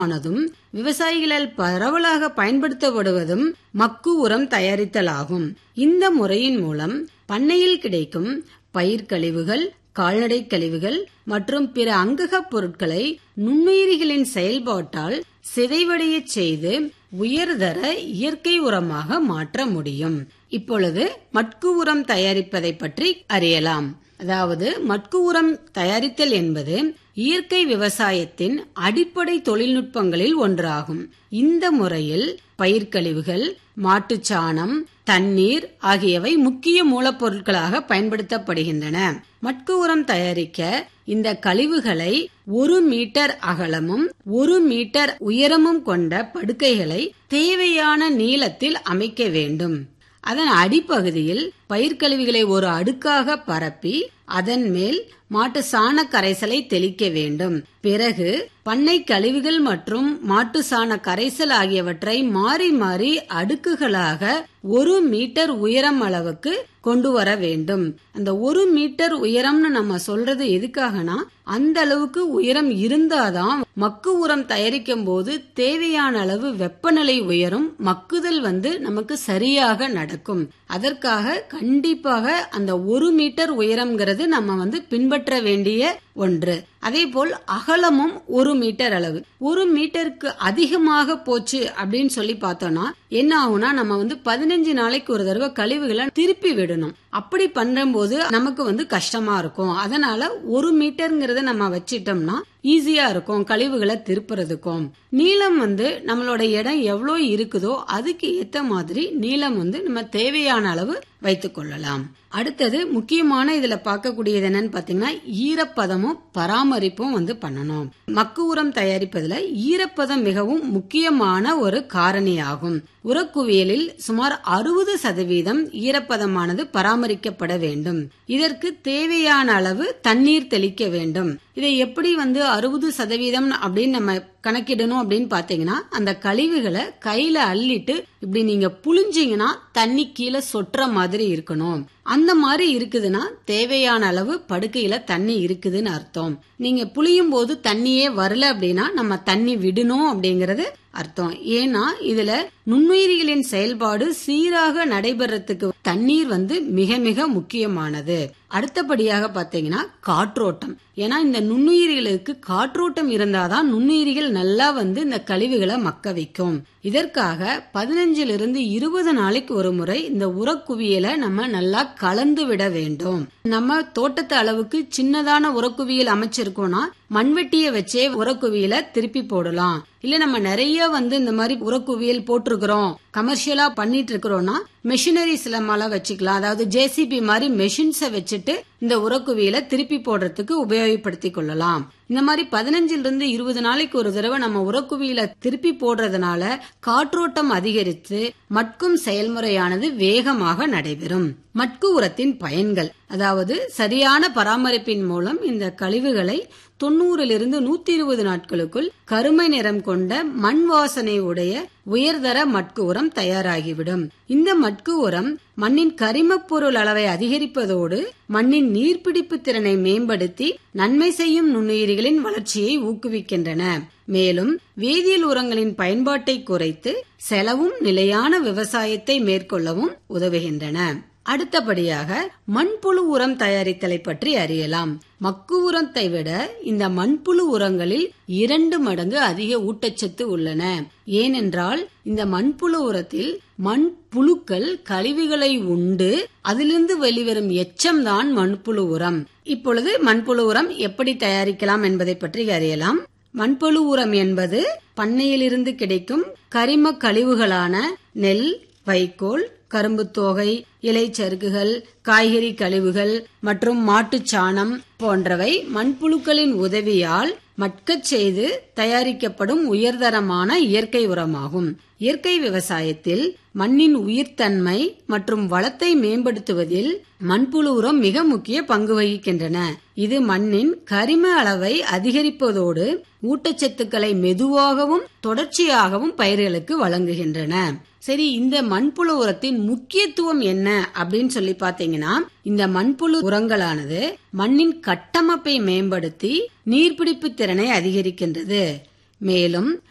ஆனதும் விவசாயிகளால் பரவலாக பயன்படுத்தப்படுவதும் மக்கு உரம் தயாரித்தலாகும் இந்த முறையின் மூலம் பண்ணையில் கிடைக்கும் பயிர் கழிவுகள் கால்நடை கழிவுகள் மற்றும் பிற அங்ககப் பொருட்களை நுண்ணுயிரிகளின் செயல்பாட்டால் சிதைவடையச் செய்து உயர்தர இயற்கை உரமாக மாற்ற முடியும் இப்பொழுது மட்கு உரம் தயாரிப்பதை பற்றி அறியலாம் அதாவது மட்கு உரம் தயாரித்தல் என்பது இயற்கை விவசாயத்தின் அடிப்படை தொழில்நுட்பங்களில் ஒன்றாகும் இந்த முறையில் பயிர்க்கழிவுகள் மாட்டுச்சாணம் தண்ணீர் ஆகியவை முக்கிய மூலப்பொருட்களாக பயன்படுத்தப்படுகின்றன மட்கு உரம் தயாரிக்க இந்த கழிவுகளை ஒரு மீட்டர் அகலமும் ஒரு மீட்டர் உயரமும் கொண்ட படுக்கைகளை தேவையான நீளத்தில் அமைக்க வேண்டும் அதன் அடிப்பகுதியில் பயிர்க்கழிவுகளை ஒரு அடுக்காக பரப்பி அதன் மேல் மாட்டு சாண கரைசலை தெளிக்க வேண்டும் பிறகு பண்ணை கழிவுகள் மற்றும் மாட்டு சாண கரைசல் ஆகியவற்றை மாறி மாறி அடுக்குகளாக ஒரு மீட்டர் உயரம் அளவுக்கு கொண்டு வர வேண்டும் அந்த ஒரு மீட்டர் உயரம்னு நம்ம சொல்றது எதுக்காகனா அந்த அளவுக்கு உயரம் இருந்தாதான் மக்கு உரம் தயாரிக்கும் போது தேவையான அளவு வெப்பநிலை உயரும் மக்குதல் வந்து நமக்கு சரியாக நடக்கும் அதற்காக கண்டிப்பாக அந்த ஒரு மீட்டர் உயரம்ங்கிறது நம்ம வந்து பின்பற்ற வேண்டிய ஒன்று அதே போல் அகலமும் ஒரு மீட்டர் அளவு ஒரு மீட்டருக்கு அதிகமாக போச்சு அப்படின்னு சொல்லி பார்த்தோம்னா என்ன ஆகும்னா நம்ம வந்து பதினஞ்சு நாளைக்கு ஒரு தடவை கழிவுகளை திருப்பி விடணும் அப்படி பண்ணும்போது நமக்கு வந்து கஷ்டமா இருக்கும் அதனால ஒரு மீட்டர்ங்கிறத நம்ம வச்சிட்டோம்னா ஈஸியா இருக்கும் கழிவுகளை திருப்புறதுக்கும் நீளம் வந்து நம்மளோட இடம் எவ்வளோ இருக்குதோ அதுக்கு ஏத்த மாதிரி நீளம் வந்து நம்ம தேவையான அளவு வைத்துக் கொள்ளலாம் அடுத்தது முக்கியமான இதுல பார்க்கக்கூடியது என்னன்னு பாத்தீங்கன்னா ஈரப்பதமும் பராமரிப்பும் வந்து பண்ணணும் மக்கு உரம் தயாரிப்பதுல ஈரப்பதம் மிகவும் முக்கியமான ஒரு காரணியாகும் உரக்குவியலில் சுமார் அறுபது சதவீதம் ஈரப்பதமானது பராமரிக்கப்பட வேண்டும் இதற்கு தேவையான அளவு தண்ணீர் தெளிக்க வேண்டும் இதை எப்படி வந்து அறுபது சதவீதம் அப்படின்னு நம்ம கணக்கிடணும் அப்படின்னு பாத்தீங்கன்னா அந்த கழிவுகளை கையில அள்ளிட்டு இப்படி நீங்க புழிஞ்சீங்கன்னா தண்ணி கீழே சொட்டுற மாதிரி இருக்கணும் அந்த மாதிரி இருக்குதுன்னா தேவையான அளவு படுக்கையில தண்ணி இருக்குதுன்னு அர்த்தம் நீங்க புளியும் போது தண்ணியே வரல அப்படின்னா நம்ம தண்ணி விடணும் அப்படிங்கறது அர்த்தம் ஏன்னா இதுல நுண்ணுயிரிகளின் செயல்பாடு சீராக நடைபெறத்துக்கு தண்ணீர் வந்து மிக மிக முக்கியமானது அடுத்தபடியாக பாத்தீங்கன்னா காற்றோட்டம் ஏன்னா இந்த நுண்ணுயிரிகளுக்கு காற்றோட்டம் இருந்தாதான் நுண்ணுயிரிகள் நல்லா வந்து இந்த கழிவுகளை மக்க வைக்கும் இதற்காக பதினஞ்சுல இருந்து இருபது நாளைக்கு ஒரு முறை இந்த உரக்குவியலை நம்ம நல்லா கலந்து விட வேண்டும் நம்ம தோட்டத்து அளவுக்கு சின்னதான உரக்குவியல் அமைச்சிருக்கோம்னா மண்வெட்டிய வச்சே உரக்குவியலை திருப்பி போடலாம் இல்ல நம்ம நிறைய வந்து இந்த மாதிரி உரக்குவியல் போட்டிருக்கிறோம் கமர்ஷியலா பண்ணிட்டு இருக்கிறோம்னா மெஷினரிஸ் எல்லாம் வச்சுக்கலாம் அதாவது ஜேசிபி மாதிரி மெஷின்ஸை வச்சுட்டு இந்த உரக்குவியலை திருப்பி போடுறதுக்கு உபயோகப்படுத்திக் கொள்ளலாம் இந்த மாதிரி பதினஞ்சுல இருந்து இருபது நாளைக்கு ஒரு தடவை நம்ம உரக்குவியல திருப்பி போடுறதுனால காற்றோட்டம் அதிகரித்து மட்கும் செயல்முறையானது வேகமாக நடைபெறும் மட்கு உரத்தின் பயன்கள் அதாவது சரியான பராமரிப்பின் மூலம் இந்த கழிவுகளை தொண்ணூறிலிருந்து நூத்தி இருபது நாட்களுக்குள் கருமை நிறம் கொண்ட மண் வாசனை உடைய உயர்தர மட்கு உரம் தயாராகிவிடும் இந்த மட்கு உரம் மண்ணின் கரிமப் பொருள் அளவை அதிகரிப்பதோடு மண்ணின் நீர்பிடிப்பு திறனை மேம்படுத்தி நன்மை செய்யும் நுண்ணுயிரிகளின் வளர்ச்சியை ஊக்குவிக்கின்றன மேலும் வேதியியல் உரங்களின் பயன்பாட்டை குறைத்து செலவும் நிலையான விவசாயத்தை மேற்கொள்ளவும் உதவுகின்றன அடுத்தபடியாக மண்புழு உரம் தயாரித்தலை பற்றி அறியலாம் மக்கு உரத்தை விட இந்த மண்புழு உரங்களில் இரண்டு மடங்கு அதிக ஊட்டச்சத்து உள்ளன ஏனென்றால் இந்த மண்புழு உரத்தில் மண் புழுக்கள் கழிவுகளை உண்டு அதிலிருந்து வெளிவரும் எச்சம்தான் மண்புழு உரம் இப்பொழுது மண்புழு உரம் எப்படி தயாரிக்கலாம் என்பதை பற்றி அறியலாம் மண்புழு உரம் என்பது பண்ணையிலிருந்து கிடைக்கும் கரிம கழிவுகளான நெல் வைக்கோல் கரும்பு தோகை இலைச்சறுக்குகள் காய்கறி கழிவுகள் மற்றும் மாட்டுச்சாணம் போன்றவை மண்புழுக்களின் உதவியால் மட்கச் செய்து தயாரிக்கப்படும் உயர்தரமான இயற்கை உரமாகும் இயற்கை விவசாயத்தில் மண்ணின் உயிர்த்தன்மை மற்றும் வளத்தை மேம்படுத்துவதில் மண்புழு உரம் மிக முக்கிய பங்கு வகிக்கின்றன இது மண்ணின் கரிம அளவை அதிகரிப்பதோடு ஊட்டச்சத்துக்களை மெதுவாகவும் தொடர்ச்சியாகவும் பயிர்களுக்கு வழங்குகின்றன சரி இந்த மண்புழு உரத்தின் முக்கியத்துவம் என்ன அப்படின்னு சொல்லி பாத்தீங்கன்னா இந்த மண்புழு உரங்களானது மண்ணின் கட்டமைப்பை மேம்படுத்தி நீர்பிடிப்பு திறனை அதிகரிக்கின்றது மேலும்